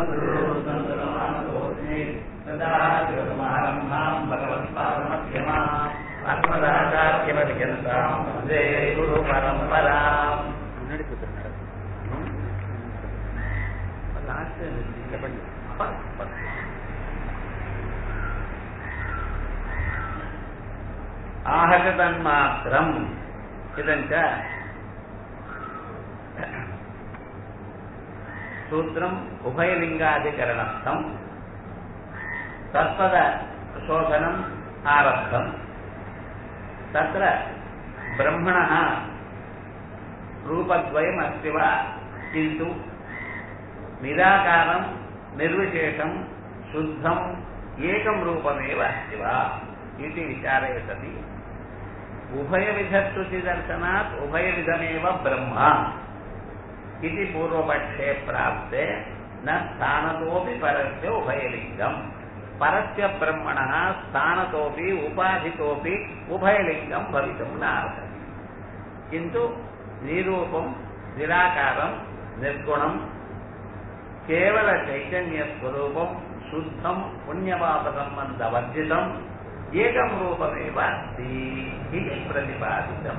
சதாசிவசமாரம்பாம் பகவத்பாதமத்தியமாம் ஆத்மதாச்சாரியமதிகந்தாம் வந்தே குரு பரம்பராம் முன்னாடி கொடுத்துருங்க லாஸ்ட் இந்த பண்ணி आहत तन्मात्रम् इदञ्च सूत्रम् उभयलिङ्गाधिकरणस्थम् तत्पदशोधनम् आरब्धम् तत्र ब्रह्मणः रूपद्वयमस्ति वा किन्तु निराकारं निर्विशेषं शुद्धम् एकं रूपमेव अस्ति वा इति विचारे सति उभयविधश्रुतिदर्शनात् उभयविधमेव ब्रह्म इति पूर्वपक्षे प्राप्ते न स्थानतोऽपि परस्य उभयलिङ्गम् परस्य ब्रह्मणः स्थानतोऽपि उपाधितोऽपि उभयलिङ्गम् भवितुं नार्हति किन्तु निरूपं निराकारं निर्गुणं केवलचैतन्यस्वरूपं शुद्धं पुण्यपापसम्बन्धवर्जितम् एकं रूपमेव अस्ति इति प्रतिपादितम्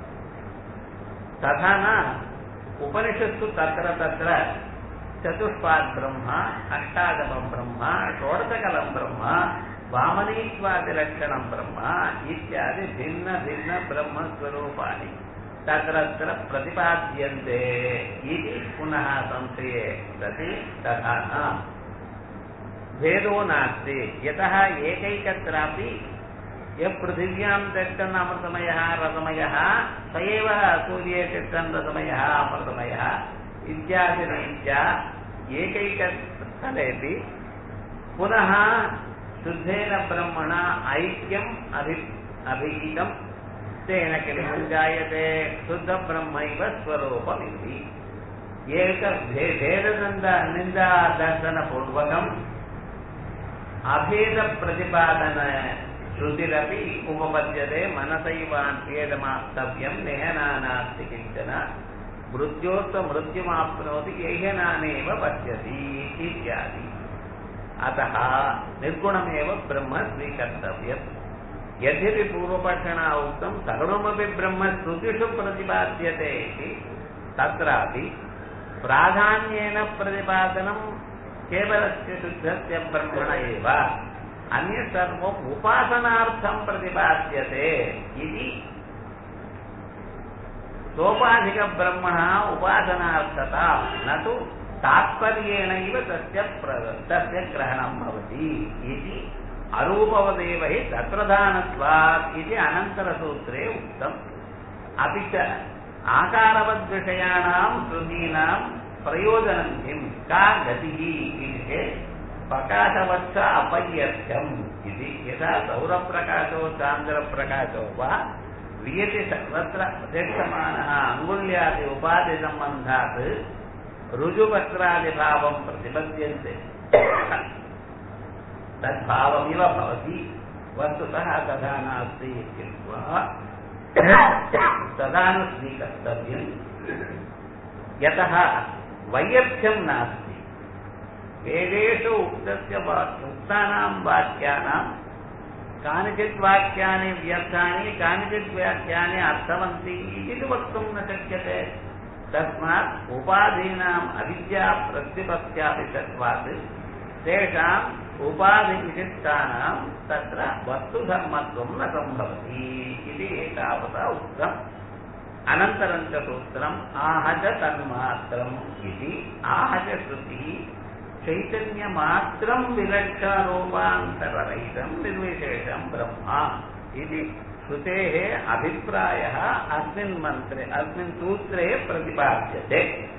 तथा न उपनिषत्सु तत्र तत्र चतुष्पात् ब्रह्म अष्टागमं ब्रह्म षोडशकलं ब्रह्म वामनीत्वादिलक्षणं ब्रह्म इत्यादि भिन्नभिन्नब्रह्मस्वरूपाणि तत्रत्र प्रतिपाद्यन्ते इति पुनः संशये सति तथा न भेदो नास्ति यतः एकैकत्रापि यः पृथिव्यां तिष्ठन् अमृतमयः रसमयः स एव सूर्ये तिष्ठन् रसमयः अमृतमयः इत्यादिरीत्या एकैकस्थलेपि पुनः शुद्धेन ब्रह्मणा ऐक्यम् अभि अभिहितं तेन किं जायते शुद्धब्रह्मैव स्वरूपमिति एक भेदनिन्द निन्दादर्शनपूर्वकम् अभेदप्रतिपादन श्रुतिरपि उपपद्यते मनसैवान्त्येदमाप्तव्यं नेहनानास्ति किञ्चन मृत्योत्तमृत्युमाप्नोति येहनानेव पश्यति इत्यादि अतः निर्गुणमेव ब्रह्म स्वीकर्तव्यम् यद्यपि पूर्वपक्षणा उक्तं सर्वमपि ब्रह्म श्रुतिषु प्रतिपाद्यते इति तत्रापि प्राधान्येन प्रतिपादनं केवलस्य शुद्धस्य ब्रह्मण एव अन्यत् सर्वम् उपासनार्थं प्रतिपाद्यते इति सोपाधिकब्रह्मणः उपासनार्थता न तु तात्पर्येणैव तस्य तस्य ग्रहणं भवति इति अरूपवदेव हि तत्प्रधानत्वात् इति अनन्तरसूत्रे उक्तम् अपि च आकारवद्विषयाणां श्रुतीनां प्रयोजनं किं का गतिः इति चेत् प्रकाशवच्च अपयर्थ्यम् इति यथा सौरप्रकाशो चान्द्रप्रकाशो वा क्रियते सर्वत्र प्रत्यक्षमाणः अङ्गुल्यादि उपाधिसम्बन्धात् ऋजुपत्रादिभावं प्रतिपद्यन्ते तद्भावमिव भवति वस्तुतः तथा नास्ति इत्युक्त्वा तदा न स्वीकर्तव्यम् यतः वैयर्थ्यं नास्ति वेदेषु उक्तस्य उक्तानां वाक्यानां कानिचित् वाक्यानि व्यर्थानि कानिचित् वाक्यानि अर्थवन्ति इति तु वक्तुं न शक्यते तस्मात् उपाधीनाम् अविद्या प्रत्युपत्यापि तत्त्वात् तेषाम् उपाधिविशिष्टानां तत्र वस्तुधर्मत्वं न सम्भवति इति एतावता उक्तम् अनन्तरं च सूत्रम् आहज तन्मात्रम् इति आहज श्रुतिः चैतन्यमात्रं विलक्षणरूपान्तररहितं निर्विशेषं ब्रह्म इति श्रुतेः अभिप्रायः अस्मिन् मन्त्रे अस्मिन् सूत्रे प्रतिपाद्यते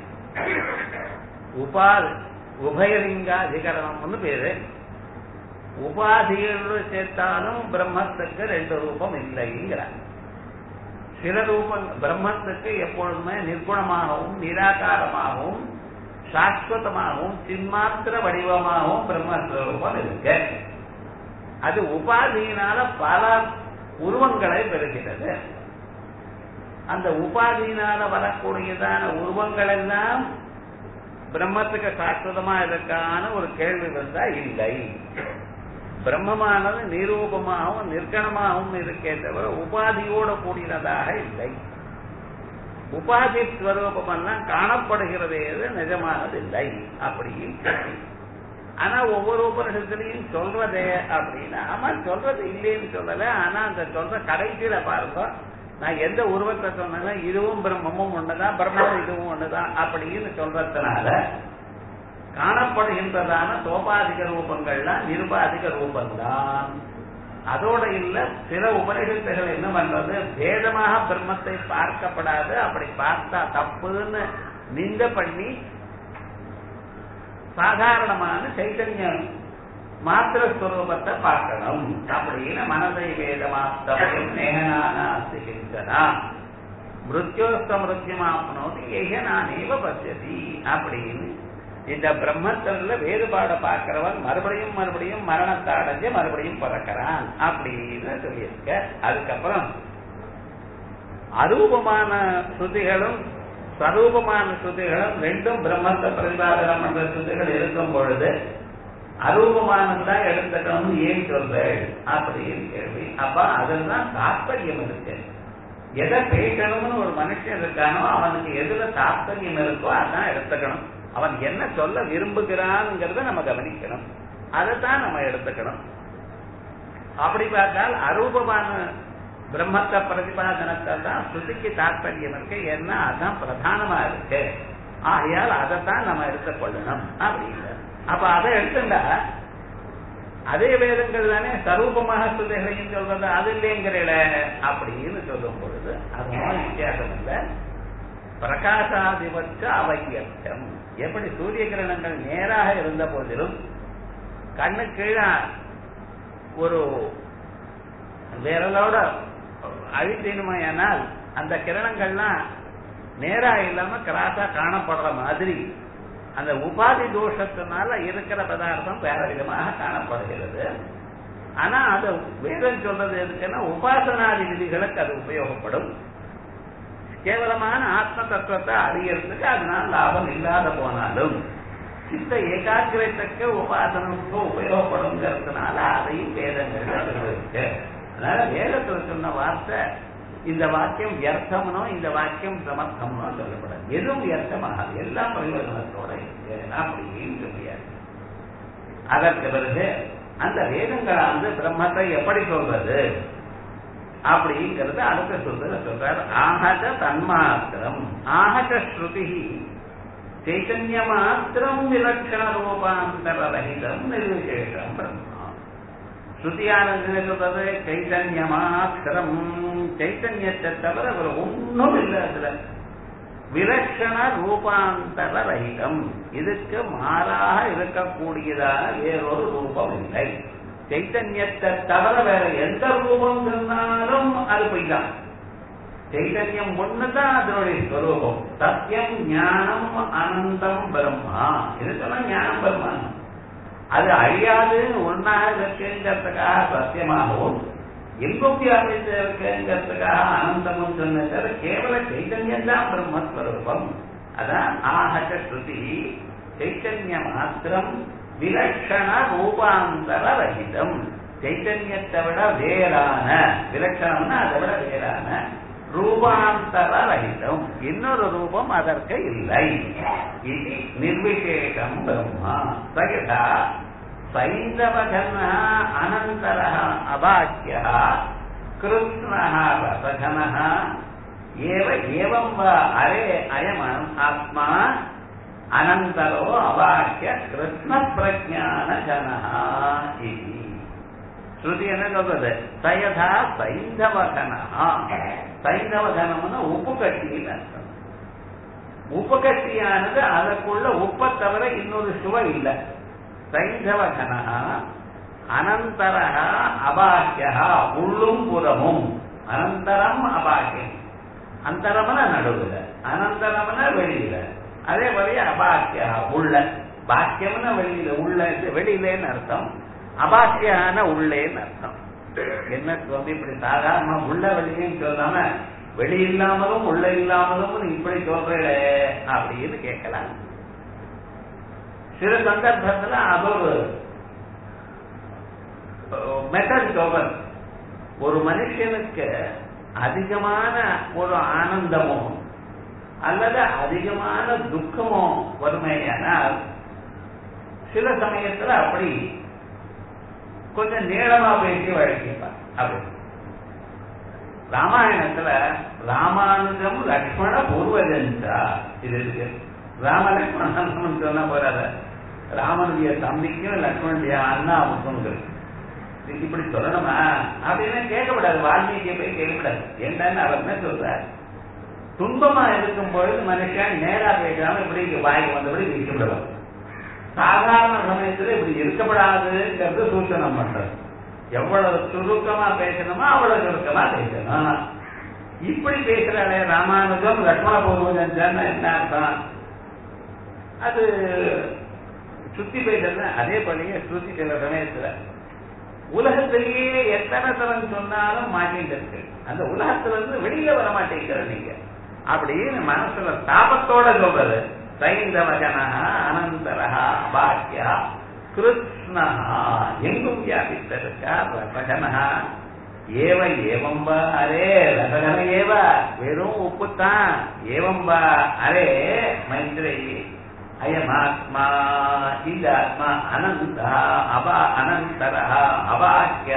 उपा உபயலிங்காதிகரணம்னு பேரு உபாதிகள் சேர்த்தாலும் பிரம்மத்துக்கு ரெண்டு ரூபம் இல்லைங்கிறார் சில ரூபம் பிரம்மத்துக்கு எப்பொழுதுமே நிர்குணமாகவும் நிராகாரமாகவும் சாஸ்வதமாகவும் சின்மாத்திர வடிவமாகவும் பிரம்மஸ்வரூபம் இருக்கு அது உபாதியினால பல உருவங்களை பெறுகிறது அந்த உபாதியினால வரக்கூடியதான உருவங்கள் எல்லாம் பிரம்மத்துக்கு சாஸ்வதமா இருக்கான்னு ஒரு கேள்வி வந்தா இல்லை பிரம்மமானது நிரூபமாகவும் நிர்கணமாகவும் இருக்கே தவிர உபாதியோட கூடினதாக இல்லை உபாதி ஸ்வரூபமெல்லாம் காணப்படுகிறது எது நிஜமானது இல்லை அப்படின்னு ஆனா ஒவ்வொரு உபனிஷத்துலையும் சொல்றதே அப்படின்னா ஆமா சொல்றது இல்லைன்னு சொல்லல ஆனா அந்த சொல்ற கடைசியில பாருங்க நான் எந்த உருவத்தை சொன்னேன்னா இதுவும் பிரம்மமும் ஒண்ணுதான் பிரம்மமும் இதுவும் ஒண்ணுதான் அப்படின்னு சொல்றதுனால காணப்படுகின்றதான சோபாதிக ரூபங்கள்லாம் நிருபாதிக ரூபம்தான் அதோட இல்ல சில உபனிஷத்துகள் என்ன பண்றது பேதமாக பிரம்மத்தை பார்க்கப்படாது அப்படி பார்த்தா தப்புன்னு நிந்த பண்ணி சாதாரணமான சைத்தன்யம் மாத்திர ஸ்வரூபத்தை பார்க்கணும் அப்படின்னு மனதை வேதமாஸ்தம் நேகனானாஸ்தி சிந்தனா மிருத்யோஸ்த மிருத்யமாப்னோதி ஏகனானேவ பசியதி அப்படின்னு இந்த பிரம்மத்துல வேறுபாடை பார்க்கிறவன் மறுபடியும் மறுபடியும் மரணத்தை அடைஞ்சு மறுபடியும் பிறக்கிறான் அப்படின்னு சொல்லியிருக்க அதுக்கப்புறம் அரூபமான ஸ்ருதிகளும் சரூபமான ஸ்ருதிகளும் ரெண்டும் பிரம்மத்தை பிரதிபாதனம் பண்ற ஸ்ருதிகள் இருக்கும் பொழுது அரூபமானதுதான் எடுத்துக்கணும்னு ஏன் சொல்றேன் அப்படின்னு கேள்வி அப்ப அதெல்லாம் தாற்பயம் இருக்கு எதை பேசணும்னு ஒரு மனுஷன் இருக்கானோ அவனுக்கு எதுல தாற்பயம் இருக்கோ அதான் எடுத்துக்கணும் அவன் என்ன சொல்ல விரும்புகிறான்ங்கிறத நம்ம கவனிக்கணும் அதைத்தான் நம்ம எடுத்துக்கணும் அப்படி பார்த்தால் அரூபமான பிரம்மத்த பிரதிபாதனத்தை தான் ஸ்ருதிக்கு தாற்பயம் இருக்கு ஏன்னா அதான் பிரதானமா இருக்கு ஆகையால் அதைத்தான் நம்ம எடுத்துக்கொள்ளணும் அப்படின்னு அப்ப அதை எடுத்துட்டா அதே வேதங்கள் தானே சரூபமாக ஸ்ருதிகளையும் சொல்றது அது இல்லைங்கிறல அப்படின்னு சொல்லும் பொழுது அதனால வித்தியாசம் இல்லை பிரகாசாதிபட்ச அவையற்றம் எப்படி சூரிய கிரணங்கள் நேராக இருந்த போதிலும் கண்ணு கீழே ஒரு விரலோட அழித்தேனுமையானால் அந்த கிரணங்கள்லாம் நேரா இல்லாம கிராஸா காணப்படுற மாதிரி அந்த உபாதி தோஷத்தினால இருக்கிற பதார்த்தம் வேற விதமாக காணப்படுகிறது ஆனா அது வேதம் சொல்றது எதுக்குன்னா உபாசனாதி விதிகளுக்கு அது உபயோகப்படும் கேவலமான ஆத்ம தத்துவத்தை அறியறதுக்கு அதனால் லாபம் இல்லாத போனாலும் சித்த ஏகாகிரத்துக்கு உபாசனமுக்கு உபயோகப்படுங்கிறதுனால அதையும் வேதங்கள் இருக்கு அதனால வேதத்துல சொன்ன வார்த்தை இந்த வாக்கியம் வியர்த்தம்னோ இந்த வாக்கியம் சமர்த்தம்னோ சொல்லப்படாது எதுவும் வியர்த்தமாகாது எல்லாம் பிரயோஜனத்தோட இருக்கு அப்படின்னு சொல்லியாரு அதற்கு பிறகு அந்த வேதங்களானது பிரம்மத்தை எப்படி சொல்றது அப்படிங்கிறது அடுத்த சொல்றத சொல்றார் ஆகத தன்மாத்திரம் ஆகத ஸ்ருதி சைத்தன்ய மாத்திரம் விலட்சண ரூபாந்தர ரஹிதம் நிர்விசேஷம் பிரம்மா ஸ்ருதியானது சொல்றது சைத்தன்ய மாத்திரம் சைத்தன்யத்தை தவிர அவர் ஒன்றும் இல்லை அதுல விலட்சண ரூபாந்தர ரஹிதம் இதுக்கு மாறாக இருக்கக்கூடியதான வேறொரு ரூபம் இல்லை சைத்தன்யத்தை தவிர வேற எந்த ரூபம் சொன்னாலும் அது பொய் தான் சைத்தன்யம் ஒண்ணுதான் அதனுடைய ஸ்வரூபம் சத்தியம் ஞானம் அனந்தம் பிரம்மா இது சொன்னா ஞானம் பிரம்மா அது அழியாது ஒன்னாக இருக்குங்கிறதுக்காக சத்தியமாகவும் எங்கும் வியாபித்து இருக்குங்கிறதுக்காக அனந்தமும் சொன்னது கேவல சைத்தன்யம் தான் பிரம்மஸ்வரூபம் அதான் ஆஹக ஸ்ருதி சைத்தன்ய மாத்திரம் விலட்சண ரூபாந்தர ரஹிதம் சைத்தன்யத்தை விட வேறான விலட்சணம்னா அதை விட வேறான ரூபாந்தர ரஹிதம் இன்னொரு ரூபம் அதற்கு இல்லை இது நிர்விசேஷம் பிரம்மா சகிதா சைந்தவகன அனந்தர அபாக்கிய கிருஷ்ண ரசகன ஏவ ஏவம் வா அரே அயம் ஆத்மா அனந்தரோ அவாக்கிய கிருஷ்ண பிரஜான ஜனஹா இது ஸ்ருதி என்ன சொல்றது சயதா சைந்தவகனா சைந்தவகனம்னா உப்பு கட்டின்னு அர்த்தம் உப்பு கட்டியானது அதற்குள்ள உப்பை தவிர இன்னொரு சுவை இல்லை சைந்தவகனா அனந்தரா அபாக்கியா உள்ளும் புறமும் அனந்தரம் அபாக்கியம் அந்தரம்னா நடுவுல அனந்தரம்னா வெளியில அதே மாதிரி அபாக்கியா உள்ள பாக்கியம்னா வெளியில உள்ள வெளியிலேன்னு அர்த்தம் அபாக்கியான உள்ளேன்னு அர்த்தம் என்ன சுவாமி இப்படி சாதாரண உள்ள வெளியும் சொல்லாம வெளி இல்லாமலும் உள்ள இல்லாமலும் இப்படி சொல்றே அப்படின்னு கேட்கலாம் சில சந்தர்ப்பத்துல அது ஒரு மெத்தட் சொல்றது ஒரு மனுஷனுக்கு அதிகமான ஒரு ஆனந்தமோ அல்லது அதிகமான துக்கமோ வறுமையானால் சில சமயத்துல அப்படி கொஞ்சம் நீளமா பேசி வழங்கிப்பார் அப்படி ராமாயணத்துல ராமானுஜம் லக்ஷ்மண பூர்வஜந்தா இது இருக்கு ராம லக்ஷ்மணன் சொன்னா போறாத ராமனுடைய தம்பிக்கும் லக்ஷ்மணுடைய அண்ணாவுக்கும் இருக்கு இப்படி சொல்லணுமா அப்படின்னு கேட்கக்கூடாது வால்மீகியை போய் கேட்கக்கூடாது என்னன்னு அவர் என்ன சொல்றார் துன்பமா இருக்கும் பொழுது மனுஷன் நேரா பேசாம இப்படி வாய்க்கு வந்தபடி விற்கப்படலாம் சாதாரண சமயத்துல இப்படி இருக்கப்படாதுங்கிறது சூச்சனம் பண்றது எவ்வளவு சுருக்கமா பேசணுமோ அவ்வளவு சுருக்கமா பேசணும் இப்படி பேசுறாளே ராமானுஜம் லக்ஷ்மண பூர்வஜன் என்ன அர்த்தம் அது சுத்தி பேசுறது அதே போலயே ஸ்ருதி சில சமயத்துல உலகத்திலேயே எத்தனை தரம் சொன்னாலும் மாட்டிட்டு இருக்கு அந்த உலகத்துல இருந்து வெளியில வர மாட்டேங்கிற நீங்க அப்படின்னு மனசுல தாபத்தோட சொல்றது சைந்தவகனா அனந்தரா பாக்கியா கிருஷ்ணா எங்கும் வியாபித்திருக்கார் ரசகனா ஏவ ஏவம்பா அரே ரசகன ஏவ வெறும் உப்புத்தான் ஏவம்பா அரே மைத்ரே அயமாத்மா இந்த ஆத்மா அனந்த அபா அனந்தர அபாக்கியா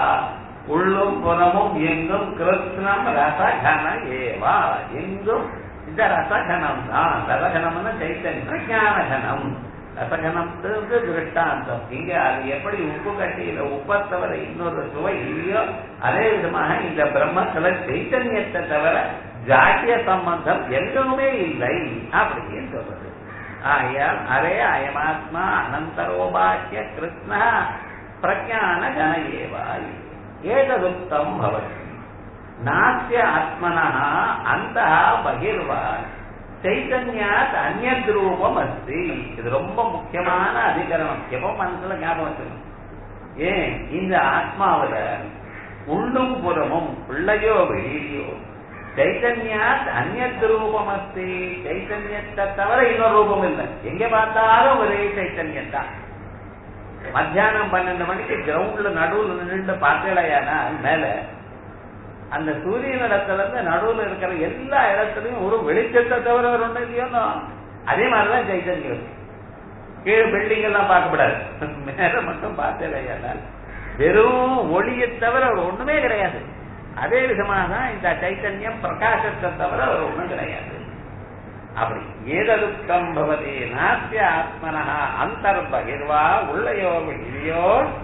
உள்ளும் புறமும் எங்கும் கிருஷ்ணம் ரசகன ஏவா எங்கும் இந்த ரசகனம் தான் ரசகனம்னு சைத்தன்ய பிரஜானகனம் ரசகனத்துக்கு திருஷ்டாந்தம் இங்க அது எப்படி உப்பு கட்டியில உப்பை தவிர இன்னொரு சுவை இல்லையோ அதே விதமாக இந்த பிரம்மத்துல சைத்தன்யத்தை தவிர ஜாட்டிய சம்பந்தம் எங்குமே இல்லை அப்படின்னு சொல்றது ஆகையால் அரே அயமாத்மா அனந்தரோபாக்கிய கிருஷ்ண பிரஜான கன ஏவாய் ஏததுக்தம் பவதி நாஸ்ய ஆத்மனா அந்த பகிர்வா சைத்தன்யாத் அந்நத் ரூபம் அஸ்தி இது ரொம்ப முக்கியமான அதிகரணம் எப்போ மனசுல ஞாபகம் வச்சுக்கணும் ஏன் இந்த ஆத்மாவில உள்ளும் புறமும் பிள்ளையோ வெளியோ சைத்தன்யாத் அந்நத் ரூபம் அஸ்தி சைத்தன்யத்தை தவிர இன்னொரு ரூபம் இல்லை எங்க பார்த்தாலும் ஒரே சைத்தன்யம் தான் மத்தியானம் பன்னெண்டு மணிக்கு கிரவுண்ட்ல நடுவுல நின்று பார்த்தலையானா மேல அந்த சூரியன் இடத்துல இருந்து நடுவுல இருக்கிற எல்லா இடத்துலயும் ஒரு வெளிச்சத்தை தவிர ஒரு ஒண்ணு இல்லையோனோ அதே மாதிரிதான் சைத்தன்யம் கீழே பில்டிங் எல்லாம் பார்க்கப்படாது மேல மட்டும் பார்த்தலையானா வெறும் ஒளியை தவிர ஒரு ஒண்ணுமே கிடையாது அதே விதமாக தான் இந்த சைத்தன்யம் பிரகாசத்தை தவிர ஒரு ஒண்ணும் கிடையாது அப்படி ஏததுக்கம் பவதி நாஸ்ய ஆத்மனா அந்தர்பகிர்வா உள்ளயோ வெளியோ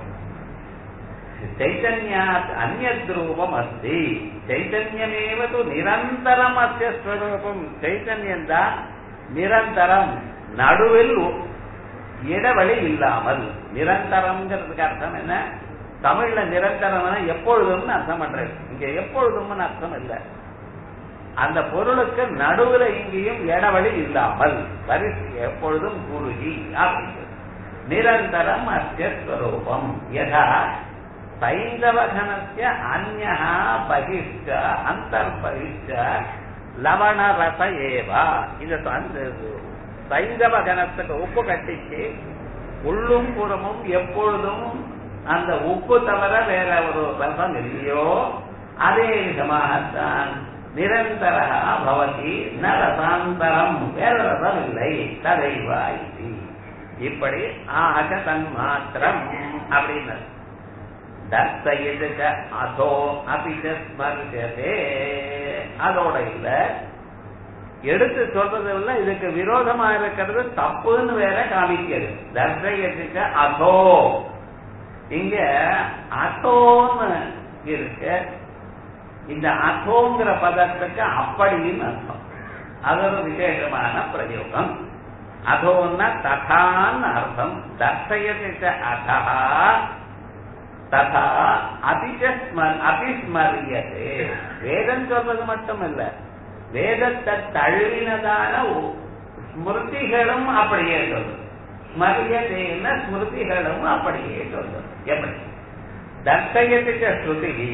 చైతన్యాత్ అన్యద్రూపం అస్తి చైతన్యమేవ తు నిరంతరం అస్య స్వరూపం చైతన్யம் தான் நிரந்தரம் நடுவில் இடைவெளி இல்லாமல் நிரந்தரம்ங்கிறதுக்கு அர்த்தம் என்ன தமிழ்ல நிரந்தரம் எப்பொழுதும்னு அர்த்தம் பண்றது இங்க எப்பொழுதும்னு அர்த்தம் இல்லை அந்த பொருளுக்கு நடுவுல இங்கேயும் இடைவெளி இல்லாமல் வரிசை எப்பொழுதும் குறுகி அப்படிங்கிறது நிரந்தரம் அஸ்ய ஸ்வரூபம் யதா சைந்தவகனஸ்ய அந்யா பகிஷ்ட அந்தர்பகிஷ்ட லவண ரச ஏவா இந்த சைந்தவகனத்துக்கு உப்பு கட்டிக்கு உள்ளும் புறமும் எப்பொழுதும் அந்த உப்பு தவிர வேற ஒரு ரசம் இல்லையோ அதே விதமாகத்தான் நிரந்தர பவதி ந ரசாந்தரம் வேற ரசம் இல்லை ததைவா இப்படி ஆக தன் மாத்திரம் அப்படின்னு தர்சயது அதோ அபிஜஸ்மர்ஜதே அதோட இல்ல எடுத்து சொல்றது இல்ல இதுக்கு விரோதமா இருக்கிறது தப்புன்னு வேற காமிக்கிறது தர்சயத்துக்கு அதோ இங்க அத்தோன்னு இருக்கு இந்த அத்தோங்கிற பதத்துக்கு அப்படின்னு அர்த்தம் அது ஒரு விசேஷமான பிரயோகம் அதோன்னா ததான்னு அர்த்தம் தர்சயத்துக்கு அதா ததா அதிஜஸ்மர் அபிஸ்மரியதே வேதம் சொல்றது மட்டும் இல்ல வேதத்தை தழுவினதான ஸ்மிருதிகளும் அப்படியே சொல்றது ஸ்மரியதேன ஸ்மிருதிகளும் அப்படியே சொல்றது எப்படி தர்சயத்துக்கு ஸ்ருதி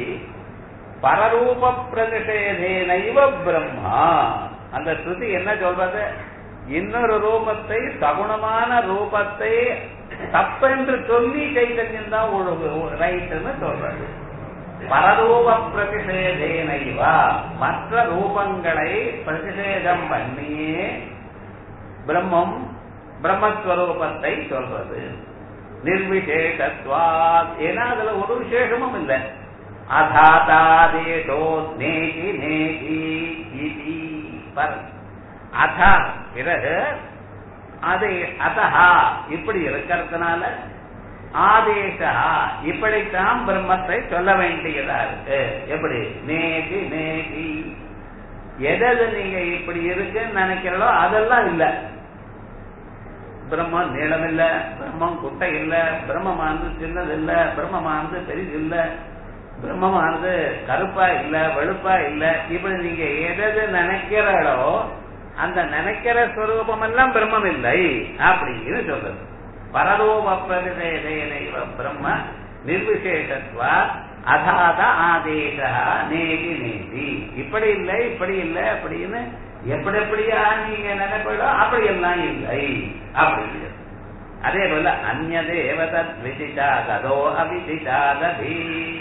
பரரூப பிரதிஷேதேனைவ பிரம்மா அந்த ஸ்ருதி என்ன சொல்றது இன்னொரு ரூபத்தை சகுணமான ரூபத்தை தப்பென்று சொல்லி சைதன்யம் தான் ரைட்டுன்னு சொல்றது பரரூப பிரதிஷேதேனைவா மற்ற ரூபங்களை பிரதிஷேதம் பண்ணியே பிரம்மம் பிரம்மஸ்வரூபத்தை சொல்றது நிர்விசேஷத்வாத் ஏன்னா அதுல ஒரு விசேஷமும் இல்லை அதாதாதேஷோ நேகி நேகி இதி பர் அதா பிறகு அது அதஹா இப்படி இருக்கிறதுனால ஆதேசா இப்படித்தான் பிரம்மத்தை சொல்ல வேண்டியதா இருக்கு எப்படி நேகி நேகி எதது நீங்க இப்படி இருக்குன்னு நினைக்கிறதோ அதெல்லாம் இல்ல பிரம்மம் நீளம் இல்ல பிரம்மம் குட்டை இல்ல பிரம்மமானது சின்னது இல்ல பிரம்மமானது பெரிது இல்ல பிரம்மமானது கருப்பா இல்ல வெளுப்பா இல்ல இப்படி நீங்க எதது நினைக்கிறீங்களோ அந்த நினைக்கிற ஸ்வரூபம் எல்லாம் பிரம்மம் இல்லை அப்படின்னு சொல்றது பரலோப பிரதிதேனைவ பிரம்ம நிர்விசேஷத்வா அதாத ஆதேசா நேதி நேதி இப்படி இல்லை இப்படி இல்லை அப்படின்னு எப்படி எப்படியா நீங்க நினைப்பீங்களோ அப்படி எல்லாம் இல்லை அப்படின்னு அதே போல அந்நதேவ விதிஷா ததோ அவிதிஷா தபி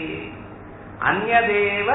அந்நதேவ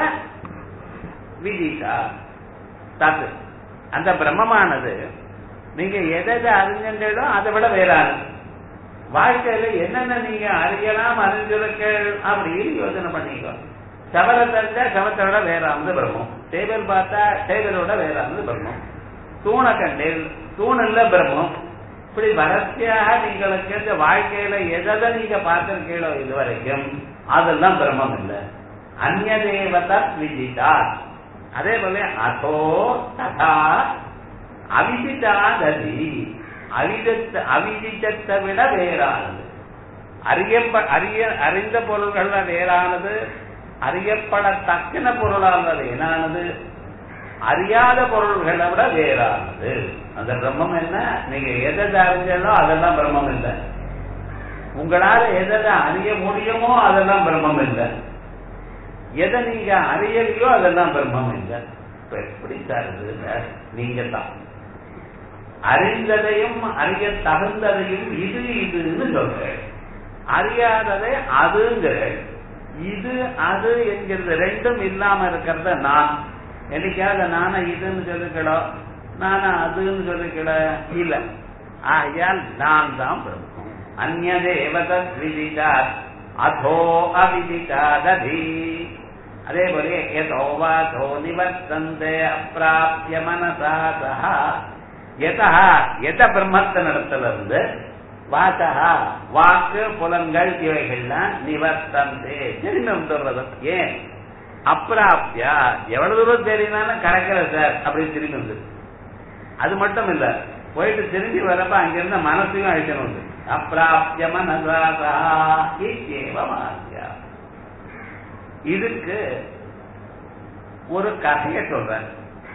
விதிஷா தத் அந்த பிரம்மமானது நீங்க எதை அறிஞர்களோ அதை விட வேறானது வாழ்க்கையில என்னென்ன நீங்க அறியலாம் அறிஞ்சிருக்கள் அப்படின்னு யோசனை பண்ணிக்கோ சவலை தெரிஞ்சா சவத்தை விட வேறானது பிரம்மம் டேபிள் பார்த்தா டேபிளோட வேறானது பிரம்மம் தூணை கண்டேன் தூணில் பிரம்மம் இப்படி வறட்சியாக நீங்களுக்கு இந்த வாழ்க்கையில எதை நீங்க பார்த்திருக்கீங்களோ இது வரைக்கும் அதெல்லாம் பிரம்மம் இல்லை அந்நிய தேவதா விஜிதா அதே போல அதோ ததா அவிதிதா ததி அவிதத்த அவிதித்தத்தை விட வேறானது அறியப்ப அறிய அறிந்த பொருள்கள்ல வேறானது அறியப்படத்தக்கின பொருளானது வேறானது அறியாத பொருள்களை விட வேறானது அந்த பிரம்மம் என்ன நீங்க எதை அறிஞ்சதோ அதெல்லாம் பிரம்மம் இல்லை உங்களால எதை அறிய முடியுமோ அதெல்லாம் பிரம்மம் இல்லை எதை நீங்க அறியலையோ அதெல்லாம் பிரம்மம் இல்லை இப்ப எப்படி தருது நீங்க தான் அறிந்ததையும் அறிய தகுந்ததையும் இது இதுன்னு சொல்றேன் அறியாததை அதுங்கிற இது அது என்கிறது ரெண்டும் இல்லாம இருக்கிறத நான் என்னைக்காவது நானா இதுன்னு சொல்லிக்கடோ நானா அதுன்னு சொல்லிக்கட இல்ல ஆகையால் நான் தான் பிரம்மம் அந்நதேவத விதிதா அதோ அவிதிதா ததி அதே போல எதோ வாதோ நிவர்த்தந்தே அப்பிராப்திய மனசா சஹா எதா எத பிரம்மத்தினிடத்துல இருந்து வாசகா வாக்கு புலன்கள் இவைகள்லாம் நிவர்த்தந்தே திரும்பி வந்துடுறது ஏன் அப்பிராப்தியா எவ்வளவு தூரம் தெரியினாலும் கரைக்கிற சார் அப்படின்னு திரும்பி வந்து அது மட்டும் இல்ல போயிட்டு திரும்பி வரப்ப அங்கிருந்த மனசையும் அழிக்கணும் வந்து அப்பிராப்திய மனசாசா மாசியா இதுக்கு ஒரு கதையை சொல்றேன்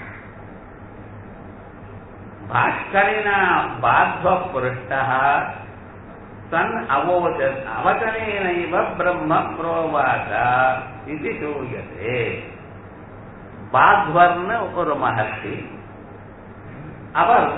भास्करेण बाध्व पृष्टः सन् अवोचत् अवचनेनैव ब्रह्म प्रोवाच इति श्रूयते பாத்வர்னு ஒரு மகர்ஷி அவர்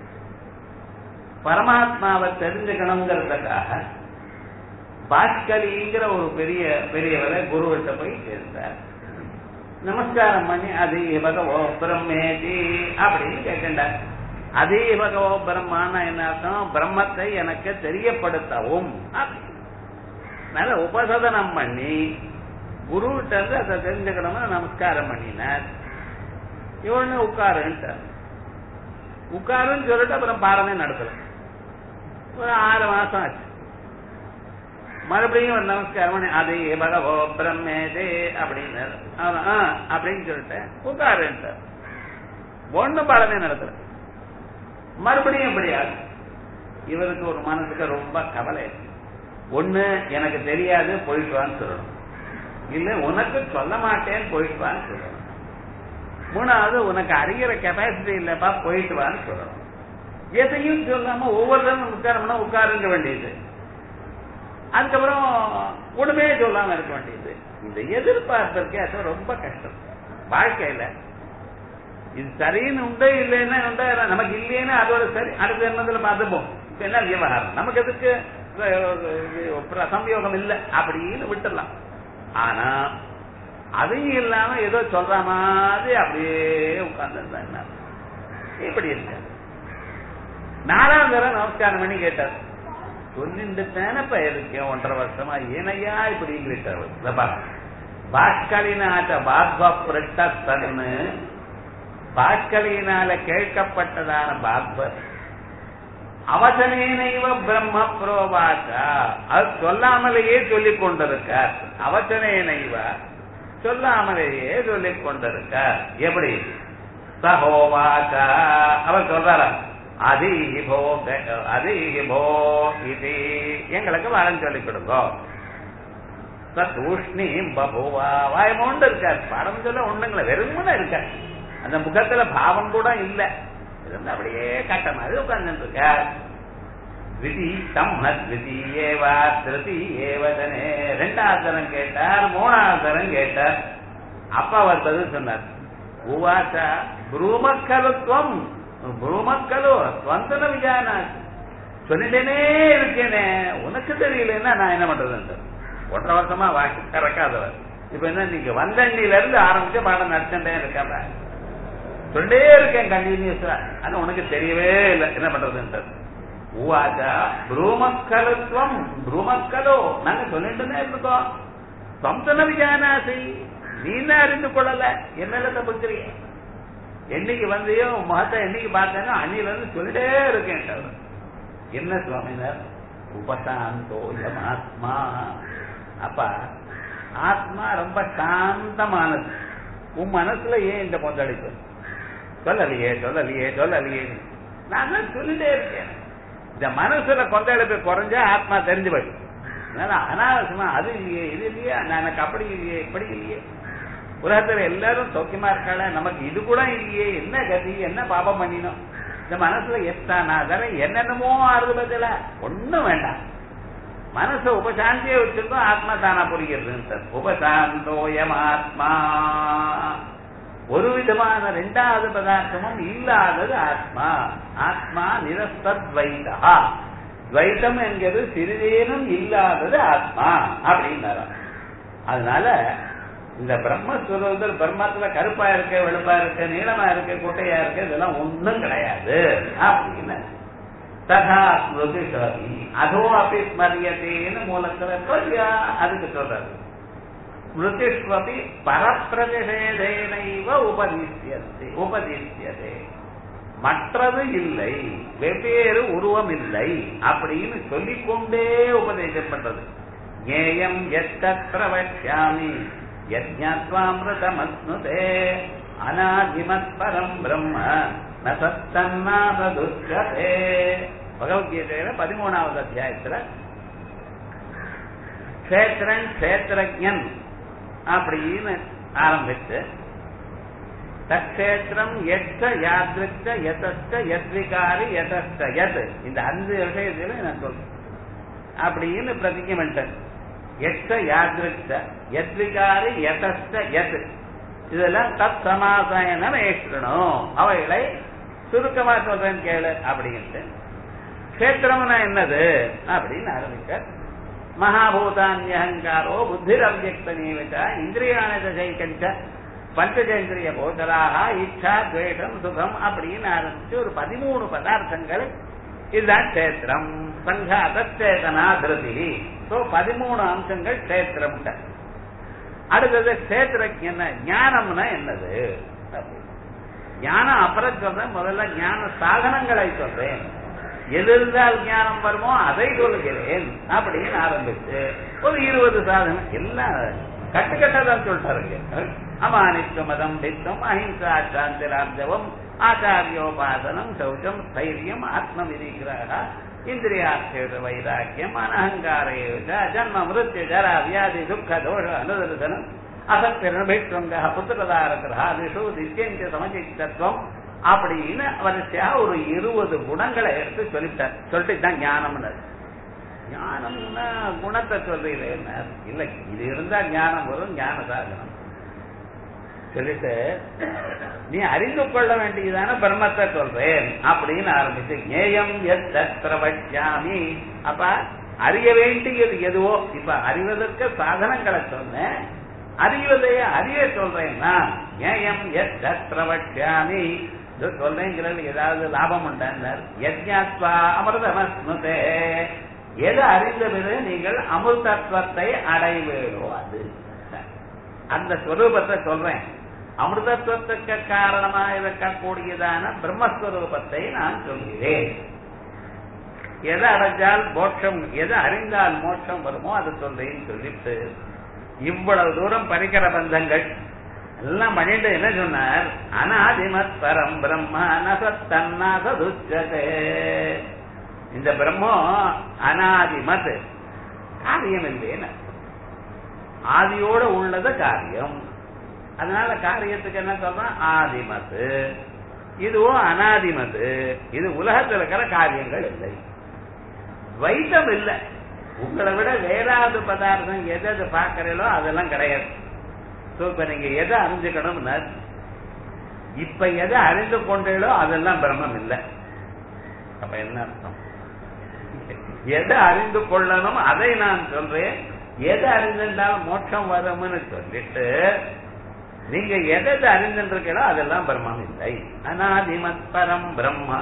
பரமாத்மாவை தெரிஞ்சுக்கணுங்கிறதுக்காக பாஸ்கரிங்கிற ஒரு பெரிய பெரியவரை குருவிட்ட போய் சேர்ந்தார் நமஸ்காரம் பண்ணி அது பகவோ பிரம்மேதி அப்படின்னு கேட்கின்றார் அதே பகவோ பிரம்மான என்ன அர்த்தம் பிரம்மத்தை எனக்கு தெரியப்படுத்தவும் அதனால உபசதனம் பண்ணி குருவிட்ட இருந்து அதை தெரிஞ்சுக்கணும்னு நமஸ்காரம் பண்ணினார் இவனு உட்காருன்ட்டார் உட்காருன்னு சொல்லிட்டு அப்புறம் பாடமே நடத்தல ஒரு ஆறு மாசம் ஆச்சு மறுபடியும் ஒரு நமஸ்காரம் பண்ணி அதே பகவோ பிரம்மேதே அப்படின்னாரு அப்படின்னு சொல்லிட்டு உட்காருன்ட்டார் ஒண்ணு பாடமே நடத்தல மறுபடியும் இப்படி ஆகும் இவருக்கு ஒரு மனசுக்கு ரொம்ப கவலை ஒண்ணு எனக்கு தெரியாது போயிட்டு வான்னு சொல்லணும் இல்ல உனக்கு சொல்ல மாட்டேன்னு போயிட்டு வான்னு சொல்லணும் மூணாவது உனக்கு அறிகிற கெப்பாசிட்டி இல்லப்பா போயிட்டு வான்னு சொல்லணும் எதையும் சொல்லாம ஒவ்வொருத்தரும் உட்காரம்னா உட்காருங்க வேண்டியது அதுக்கப்புறம் உடனே சொல்லாம இருக்க வேண்டியது இந்த எதிர்பார்ப்பிற்கே அது ரொம்ப கஷ்டம் வாழ்க்கையில இது சரின்னு உண்டு இல்லைன்னா உண்டு நமக்கு இல்லைன்னா அதோட சரி அடுத்த ஜென்மத்துல பார்த்துப்போம் இப்ப என்ன விவகாரம் நமக்கு எதுக்கு அஹ், சம்யோகம் இல்லை அப்படின்னு விட்டுடலாம் ஆனா அதையும் இல்லாம ஏதோ சொல்ற மாதிரி அப்படியே உட்கார்ந்து இப்படி இருக்க நாலாம் தடவை நமஸ்காரம் பண்ணி கேட்டார் சொல்லிட்டு தானப்ப இருக்கேன் ஒன்றரை வருஷமா ஏனையா இப்படி கேட்டார் பாட்களினாட்ட பாத்வ பிரட்டன்னு பாட்களினால கேட்கப்பட்டதான பாத்வர் அவசனேனைவ பிரம்ம புரோவாச்சா அது சொல்லாமலேயே சொல்லிக் கொண்டிருக்கார் அவசனேனைவ சொல்லாமலேயே சொல்லிக் கொண்டிருக்கார் எப்படி சகோவாச்சா அவர் சொல்றாரா அதிபோ அதிபோ இது எங்களுக்கு வரம் சொல்லிக் கொடுங்கோ தூஷ்ணீம் பபுவா வாயமோண்டு இருக்கார் படம் சொல்ல ஒண்ணுங்கள வெறுமனே இருக்கார் அந்த முகத்துல பாவம் கூட இல்ல இருந்து அப்படியே கட்ட மாதிரி உட்கார்ந்து இருக்கார் விதி தம்மத் விதி ஏவா திருதி ஏவதனே ரெண்டாவது தரம் கேட்டார் மூணாவது தரம் கேட்டார் அப்பா அவர் பதில் சொன்னார் உவாச்சா புரூமக்கலுத்வம் புரூமக்கலு ஸ்வந்தன விஜானா சொல்லிட்டேனே இருக்கேனே உனக்கு தெரியலன்னா நான் என்ன பண்றது ஒன்றரை வருஷமா வாக்கி திறக்காதவர் இப்ப என்ன நீங்க வந்தண்ணில இருந்து ஆரம்பிச்சு பாடம் நடத்திட்டே இருக்காம சொல்லிட்டே இருக்கேன் கண்டினியூஸா ஆனா உனக்கு தெரியவே இல்லை என்ன பண்றதுன்றது ஊவாச்சா புரூமக்கலுத்வம் புரூமக்கலோ நாங்க சொல்லிட்டுதான் இருக்கோம் சொந்தன விஜானாசி நீ தான் அறிந்து கொள்ளல என்னல தப்புக்கிறீங்க என்னைக்கு வந்தியோ முகத்தை என்னைக்கு பார்த்தேன்னா அன்னில இருந்து சொல்லிட்டே இருக்கேன் அவர். என்ன சுவாமினர் உபசாந்தோ எம் ஆத்மா அப்பா ஆத்மா ரொம்ப சாந்தமானது உன் மனசுல ஏன் இந்த கொந்தளிப்பு சொல்லலையே சொல்லலையே சொல்லலையே நான் தான் சொல்லிட்டே இருக்கேன் இந்த மனசுல கொந்தளிப்பு குறைஞ்சா ஆத்மா தெரிஞ்சு போயிடும் அதனால அனாவசியமா அது இல்லையே இது இல்லையே நான் எனக்கு அப்படி இல்லையே இப்படி இல்லையே உலகத்துல எல்லாரும் சௌக்கியமா இருக்காள நமக்கு இது கூட இல்லையே என்ன கதி என்ன பாபம் பண்ணினோம் இந்த மனசுல எத்தானாதர என்னென்னமோ ஆறுது பதில ஒண்ணும் வேண்டாம் மனச உபசாந்தியை வச்சிருந்தோம் ஆத்மா தானா புரிகிறது உபசாந்தோயம் ஆத்மா ஒரு விதமான ரெண்டாவது பதார்த்தமும் இல்லாதது ஆத்மா ஆத்மா நிரஸ்தத்வைதா துவைத்தம் என்கிறது சிறிதேனும் இல்லாதது ஆத்மா அப்படின்னாரு அதனால இந்த பிரம்மஸ்வரூபத்தில் பிரம்மத்துல கருப்பா இருக்க வெளுப்பா இருக்க நீளமா இருக்க குட்டையா இருக்க இதெல்லாம் ஒண்ணும் கிடையாது அப்படின்னு ததா ஸ்மிருதி சதி அதோ அப்படி ஸ்மரியத்தேன்னு மூலத்துல சொல்லியா அதுக்கு சொல்றது ஸ்மிருதிஷ்வபி பரப்பிரதிஷேதேனைவ உபதிஷ்யத்தை உபதிஷ்யதே மற்றது இல்லை வெவ்வேறு உருவம் இல்லை அப்படின்னு சொல்லிக்கொண்டே உபதேசம் பண்றது ஞேயம் எத்தத் பிரவக்ஷாமி யஜ்ஞாத்வாமிருதமஸ்னுதே அநாதிமத் பரம் பிரம்ம ந சத்தன்னாதுஷ்யதே பகவத்கீதையில பதிமூணாவது அத்தியாயத்துல கஷேத்திரன் கஷேத்திரஜன் அப்படின்னு ஆரம்பிச்சு தக்ஷேத்திரம் எச்ச யாத்ரிச்ச எதச்ச யத்விகாரி எதச்ச எத் இந்த அஞ்சு விஷயத்தில நான் சொல்றேன் அப்படின்னு பிரதிஜை பண்ணிட்டேன் எச்ச யாத்ரிச்ச யத்விகாரி எதச்ச எத் இதெல்லாம் தத் சமாசாயனம் ஏற்றணும் அவைகளை சுருக்கமா சொல்றேன் கேளு அப்படின்ட்டு கஷேத்திரம்னா என்னது அப்படின்னு ஆரம்பிக்க மகாபூதான்யகங்காரோ புத்திரவ்யக்த நியமித்த இந்திரியான தசைக்கஞ்ச பஞ்சஜேந்திரிய போதராக இச்சா துவேஷம் சுகம் அப்படின்னு ஆரம்பிச்சு ஒரு பதிமூணு பதார்த்தங்கள் இதுதான் கஷேத்திரம் சங்காத சேதனா திருதி சோ பதிமூணு அம்சங்கள் கஷேத்திரம் அடுத்தது கஷேத்திரக்கு என்ன ஞானம்னா என்னது ஞானம் அப்புறம் சொல்றேன் முதல்ல ஞான சாதனங்களை சொல்றேன் எது இருந்தால் ஞானம் வருமோ அதை சொல்கிறேன் அப்படின்னு ஆரம்பிச்சு ஒரு இருபது சாதனம் எல்லாம் கட்டுக்கட்டதான் சொல்லிட்டாருங்க அமானித்வம் மதம் பித்தம் அஹிம்சா சாந்திரார்ஜவம் ஆச்சாரியோபாசனம் சௌச்சம் ஸ்தைரியம் ஆத்ம விதிகிரக இந்திரியார்த்தேஷ வைராக்கியம் அனஹங்காரேஷ ஜன்ம மிருத்யு ஜரா வியாதி துக்க தோஷ அனுதர்சனம் அசத்திரபிஷ்வங்க புத்திரதாரகிரகாதிஷு திஷ்யஞ்ச சமச்சித்தத்துவம் அப்படின்னு வரிசையா ஒரு இருபது குணங்களை எடுத்து சொல்லிட்டார் சொல்லிட்டு தான் ஞானம்னு ஞானம்னா குணத்தை சொல்றீங்க என்ன இல்ல இது இருந்தா ஞானம் வரும் ஞான சாதனம் சொல்லிட்டு நீ அறிந்து கொள்ள வேண்டியதான பிரம்மத்தை சொல்றேன் அப்படின்னு ஆரம்பிச்சு ஞேயம் எத்தவச்சாமி அப்ப அறிய வேண்டியது எதுவோ இப்ப அறிவதற்கு சாதனங்களை சொன்னேன் அறிவதைய அறிய சொல்றேன் நான் ஞேயம் எத்தவச்சாமி சொல்றேங்கிறது ஏதாவது லாபம் உண்டார் யஜ்ஞாத்வா அமிர்தமஸ்னுதே எது அறிந்த பிறகு நீங்கள் அமிர்தத்துவத்தை அடைவேடோ அது அந்த ஸ்வரூபத்தை சொல்றேன் அமிர்தத்துவத்துக்கு காரணமா இருக்கக்கூடியதான பிரம்மஸ்வரூபத்தை நான் சொல்கிறேன் எதை அடைஞ்சால் மோட்சம் எதை அறிந்தால் மோட்சம் வருமோ அதை சொல்றேன்னு சொல்லிட்டு இவ்வளவு தூரம் பரிகர பந்தங்கள் எல்லாம் பண்ணிட்டு என்ன சொன்னார் அனாதிமத் பரம் பிரம்மா நசத்தன்னா சதுச்சதே இந்த பிரம்மம் அனாதிமத் காரியம் இல்லைன்னு ஆதியோட உள்ளது காரியம் அதனால காரியத்துக்கு என்ன சொல்றோம் ஆதிமத்து இதுவும் அனாதிமது இது உலகத்தில் இருக்கிற காரியங்கள் இல்லை துவைத்தம் இல்லை உங்களை விட வேறாவது பதார்த்தம் எது எது பார்க்கறீங்களோ அதெல்லாம் கிடையாது சோ இப்ப நீங்க எதை அறிஞ்சுக்கணும்னா இப்ப எதை அறிந்து கொண்டீங்களோ அதெல்லாம் பிரம்மம் இல்லை அப்ப என்ன அர்த்தம் எதை அறிந்து கொள்ளணும் அதை நான் சொல்றேன் எதை அறிந்திருந்தாலும் மோட்சம் வரும்னு சொல்லிட்டு நீங்க எதை அறிந்திருக்கீங்களோ அதெல்லாம் பிரம்மம் இல்லை அனாதிமத் பரம் பிரம்மா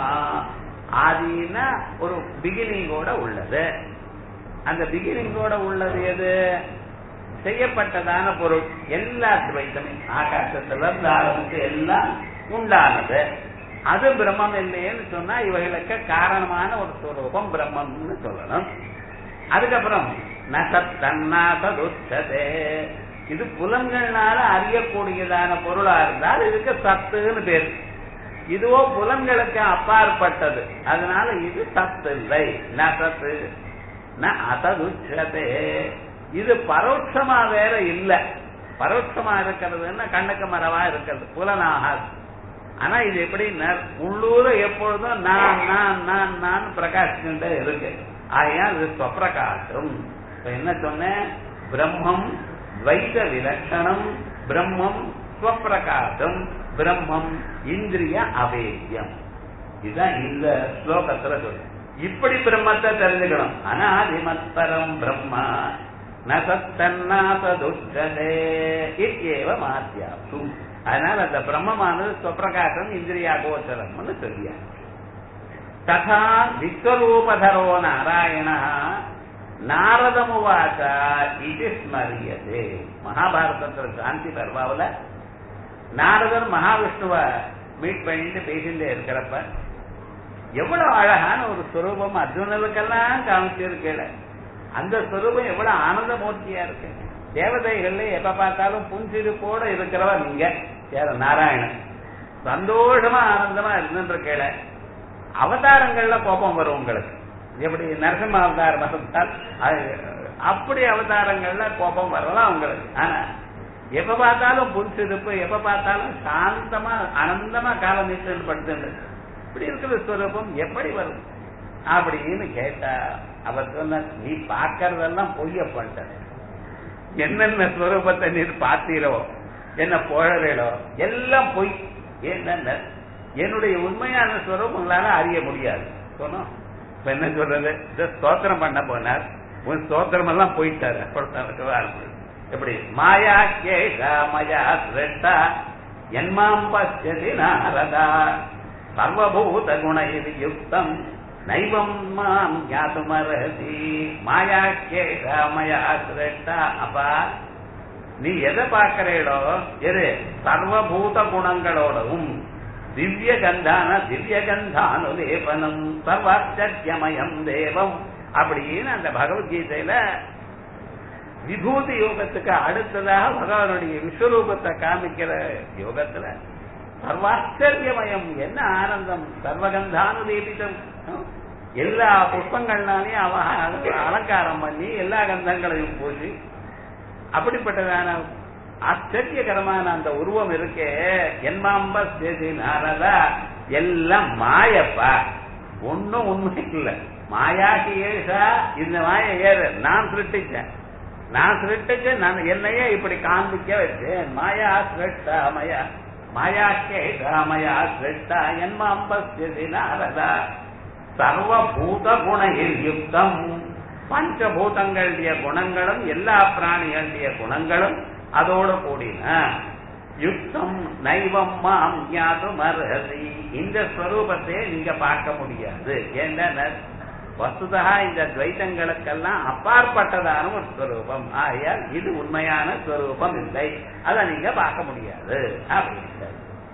ஆதினா ஒரு பிகினிங்கோட உள்ளது அந்த பிகினிங்கோட உள்ளது எது செய்யப்பட்டதான பொருள் எல்லா துவைத்தமே ஆகாசத்துல இருந்து ஆரம்பிச்சு எல்லாம் உண்டானது அது பிரம்மம் இல்லையேன்னு சொன்னா இவைகளுக்கு காரணமான ஒரு ஸ்வரூபம் பிரம்மம்னு சொல்லணும் அதுக்கப்புறம் நசத்தன்னாசதுச்சதே இது புலன்கள்னால அறியக்கூடியதான பொருளா இருந்தால் இதுக்கு சத்துன்னு பேரு இதுவோ புலன்களுக்கு அப்பாற்பட்டது அதனால இது சத்து இல்லை நசத்து ந அசதுச்சதே இது பரோட்சமா வேற இல்ல பரோட்சமா இருக்கிறதுன்னா கண்ணுக்கு மரவா இருக்கிறது புலனாகாது ஆனா இது எப்படி உள்ளூர எப்பொழுதும் நான் நான் நான் நான் பிரகாசிச்சுட்டே இருக்கு ஆகையால் இது ஸ்வப்பிரகாசம் என்ன சொன்னேன் பிரம்மம் துவைத விலட்சணம் பிரம்மம் ஸ்வப்பிரகாசம் பிரம்மம் இந்திரிய அவேத்தியம் இதுதான் இந்த ஸ்லோகத்துல சொல்லு இப்படி பிரம்மத்தை தெரிஞ்சுக்கணும் அனாதிமத்பரம் பிரம்மா நசத்தன்னாசதுச்சதே இத்யேவ மாத்தியாசு அதனால அந்த பிரம்மமானது ஸ்வப்பிரகாசம் இந்திரியா கோச்சரம்னு சொல்லியா ததா விஸ்வரூபதரோ நாராயண நாரதமுவாச்ச இது ஸ்மரியதே மகாபாரதத்துல சாந்தி பர்வாவில் நாரதர் மகாவிஷ்ணுவ மீட் பண்ணிட்டு பேசிட்டே இருக்கிறப்ப எவ்வளவு அழகான ஒரு ஸ்வரூபம் அர்ஜுனனுக்கெல்லாம் காமிச்சிருக்கேன் அந்த ஸ்வரூபம் எவ்வளவு ஆனந்தமூர்த்தியா இருக்கு தேவதைகள்ல எப்ப பார்த்தாலும் புன்சிரிப்போட இருக்கிறவ நீங்க யார நாராயணன் சந்தோஷமா ஆனந்தமா இருந்துருக்கேள அவதாரங்கள்ல கோபம் வரும் உங்களுக்கு எப்படி நரசிம்ம அவதாரம் வந்தால் அப்படி அவதாரங்கள்ல கோபம் வரலாம் உங்களுக்கு ஆனா எப்ப பார்த்தாலும் புன்சிரிப்பு எப்ப பார்த்தாலும் சாந்தமா ஆனந்தமா காலம் நீட்டு படுத்துட்டு இப்படி இருக்கிற ஸ்வரூபம் எப்படி வரும் அப்படின்னு கேட்டா அவர் சொன்ன நீ பார்க்கறதெல்லாம் பொய்ய பண்ணிட்ட என்னென்ன ஸ்வரூபத்தை நீர் பார்த்தீரோ என்ன புகழறோ எல்லாம் பொய் என்னென்ன என்னுடைய உண்மையான ஸ்வரூபங்களால அறிய முடியாது சொன்னோம் இப்ப என்ன சொல்றது இந்த ஸ்தோத்திரம் பண்ண போனார் உன் ஸ்தோத்திரம் எல்லாம் போயிட்டாரு எப்படி மாயா கேஷா மயா சிரேஷ்டா என்மாம் பசியதி நாரதா சர்வபூத குண யுக்தம் நைவம் மாம் ஞாதுமரசி மாயா கேஷா மயா சிரேஷ்டா அப்பா நீ எதை பார்க்கிறீடோ எது சர்வபூத குணங்களோடவும் திவ்ய கந்தான திவ்ய கந்தானுலேபனம் சர்வாச்சரியமயம் தேவம் அப்படின்னு அந்த பகவத்கீதையில விபூதி யோகத்துக்கு அடுத்ததாக பகவானுடைய விஸ்வரூபத்தை காமிக்கிற யோகத்துல சர்வாச்சரியமயம் என்ன ஆனந்தம் சர்வகந்தானுதீபிதம் எல்லா புஷ்பங்கள்னாலையும் அவ அலங்காரம் பண்ணி எல்லா கந்தங்களையும் பூசி அப்படிப்பட்டதான ஆச்சரியகரமான அந்த உருவம் இருக்கே என்மாம்ப சேதி நாரதா எல்லாம் மாயப்பா ஒன்னும் உண்மை இல்லை மாயாகி ஏசா இந்த மாய ஏறு நான் சிருஷ்டிச்சேன் நான் சிருட்டுக்கு நான் என்னையே இப்படி காண்பிக்க வச்சேன் மாயா சிருஷ்டா மயா மாயா கேட்டா மயா சிருஷ்டா என்மாம் பசியதி நாரதா சர்வபூத குணையில் யுக்தம் பஞ்சபூதங்களுடைய குணங்களும் எல்லா பிராணிகளுடைய குணங்களும் அதோடு கூடின யுக்தம் நைவம் மாம் ஞாதும் அர்ஹசி இந்த ஸ்வரூபத்தை நீங்க பார்க்க முடியாது ஏன்னா வசுதா இந்த துவைத்தங்களுக்கெல்லாம் அப்பாற்பட்டதான ஒரு ஸ்வரூபம் ஆகையால் இது உண்மையான ஸ்வரூபம் இல்லை அதை நீங்க பார்க்க முடியாது அப்படின்னு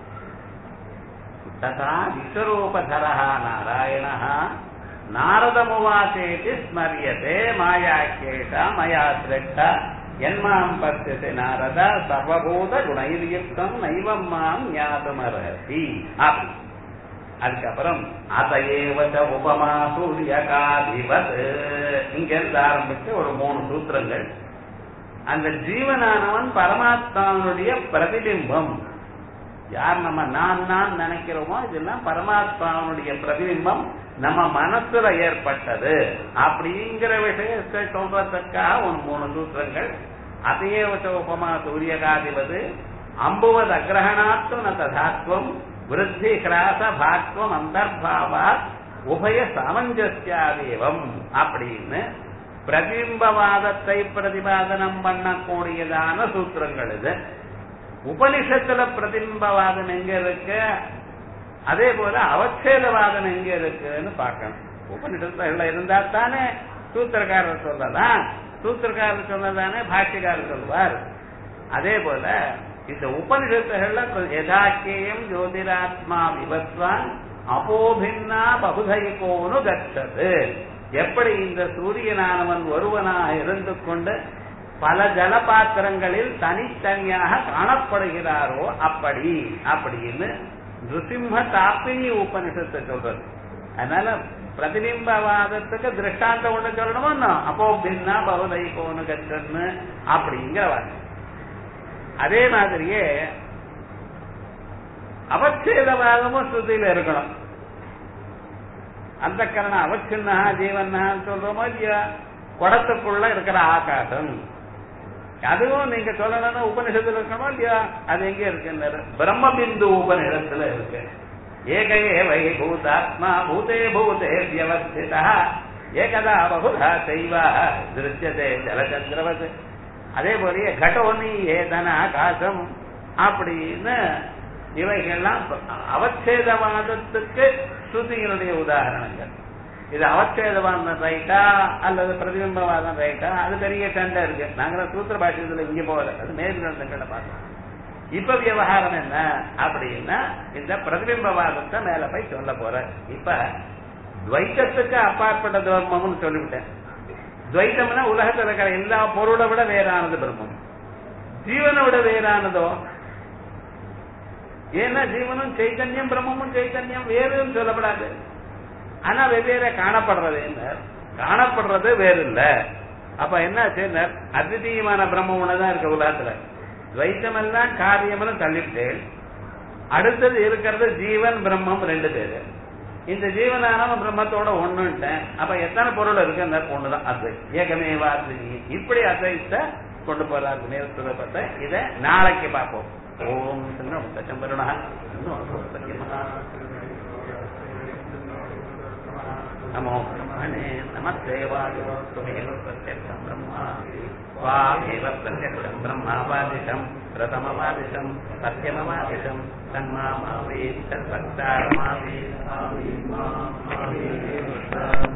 ததா விஸ்வரூபதரா நாராயண நாரதமுவாசேதி ஸ்மரியதே மாயாக்கேஷ மயா சிரஷ்டா என்மாம் பசியத்தை நாரத சர்வபூத குணையுக்தம் நைவம் மாம் ஞாபமர்ஹசி அப்படி அதுக்கப்புறம் அதையேவச்ச உபமா சூரியகாதிபத் இங்க இருந்து ஆரம்பிச்சு ஒரு மூணு சூத்திரங்கள் அந்த ஜீவனானவன் பரமாத்மாவுடைய பிரதிபிம்பம் யார் நம்ம நான் நான் நினைக்கிறோமோ இதெல்லாம் பரமாத்மாவுடைய பிரதிபிம்பம் நம்ம மனசுல ஏற்பட்டது அப்படிங்கிற விஷயத்தை சொல்றதுக்காக ஒரு மூணு சூத்திரங்கள் அதையே வச்ச உபமா சூரியகாதிபது அம்புவது அக்கிரகணாத்துவ ந ததாத்வம் விருத்தி கிராச பாக்வம் அந்தர்பாவா உபய சாமஞ்சஸ்யாதேவம் அப்படின்னு பிரதிபிம்பவாதத்தை பிரதிபாதனம் பண்ணக்கூடியதான சூத்திரங்கள் இது உபனிஷத்துல பிரதிபிம்பவாதம் எங்க இருக்கு அதே போல அவச்சேதவாதம் எங்க இருக்குன்னு பார்க்கணும் உபனிஷத்துல இருந்தா தானே சூத்திரக்காரர் சொல்லலாம் சூத்திரக்காரர் சொன்னதானே பாஷ்யக்காரர் சொல்வார் அதே போல இந்த உபனிஷத்துகள்ல யதாக்கியம் ஜோதிராத்மா விபத்வான் அபோபின்னா பகுதைகோனு கச்சது எப்படி இந்த சூரியனானவன் ஒருவனாக இருந்து கொண்டு பல ஜலபாத்திரங்களில் தனித்தனியாக காணப்படுகிறாரோ அப்படி அப்படின்னு நிருசிம்ம தாப்பினி உபனிஷத்தை சொல்றது அதனால பிரதிபிம்பவாதத்துக்கு திருஷ்டாந்தம் ஒண்ணு சொல்லணுமோ அப்போ பின்னா பகுதை கோனு கச்சன்னு அப்படிங்கிற வார்த்தை அதே மாதிரியே அவச்சேதவாதமும் ஸ்ருதியில இருக்கணும் அந்த கரண அவச்சின்னா ஜீவன்னான்னு சொல்றோமோ இல்லையா குடத்துக்குள்ள இருக்கிற ஆகாசம் அதுவும் நீங்க சொல்லணும்னா உபனிஷத்துல இருக்கணுமா இல்லையா அது எங்க இருக்கு பிரம்மபிந்து உபனிஷத்துல இருக்கு ஏகையே வை பூதாத்மா பூதே பூதே வியவஸ்திதா ஏகதா பகுதா செய்வா திருச்சதே ஜலச்சந்திரவத் அதே போலயே கடோனி ஏதன ஆகாசம் அப்படின்னு இவைகள்லாம் அவச்சேதவாதத்துக்கு ஸ்ருதியினுடைய உதாரணங்கள் இது அவச்சேதவாதம் ரைட்டா அல்லது பிரதிபிம்பவாதம் ரைட்டா அது பெரிய சண்டை இருக்கு நாங்க சூத்திர பாஷ்யத்துல இங்க போகல அது மேற்கண்டங்களை பார்த்தோம் இப்ப விவகாரம் என்ன அப்படின்னா இந்த பிரதிபிம்பவாதத்தை மேல போய் சொல்ல போற இப்ப துவைத்தத்துக்கு அப்பாற்பட்ட தர்மம்னு சொல்லிவிட்டேன் துவைத்தம்னா உலகத்தில் இருக்கிற எல்லா பொருளை விட வேறானது பிரம்மம் ஜீவனை விட வேறானதோ ஏன்னா ஜீவனும் சைத்தன்யம் பிரம்மமும் சைத்தன்யம் வேறுன்னு சொல்லப்படாது ஆனா வெவ்வேறு காணப்படுறது என்ன காணப்படுறது வேறு இல்ல அப்ப என்ன செய்யணும் அத்விதீயமான பிரம்மம் ஒண்ணுதான் இருக்கு உலகத்துல துவைத்தம் எல்லாம் காரியம்னு தள்ளிவிட்டேன் அடுத்தது இருக்கிறது ஜீவன் பிரம்மம் ரெண்டு பேரு இந்த ஜீவனானவன் பிரம்மத்தோட ஒண்ணுட்டேன் அப்ப எத்தனை பொருள் இருக்கு ஒண்ணுதான் அத்வை ஏகமேவா இப்படி அத்வைத்த கொண்டு போறாரு நேரத்தை இதை நாளைக்கு பார்ப்போம் ஓம் சம்பருணா நமோ பிரம்மணே நமஸ்தேவாதிமேவ பிரத்யக்ஷம் பிரம்மா स्वामेव प्रत्यक्षम् ब्रह्मावादिशम् प्रथमवादिशम् सत्यमवादिशम् तन्मामावे तद्भक्तारमावे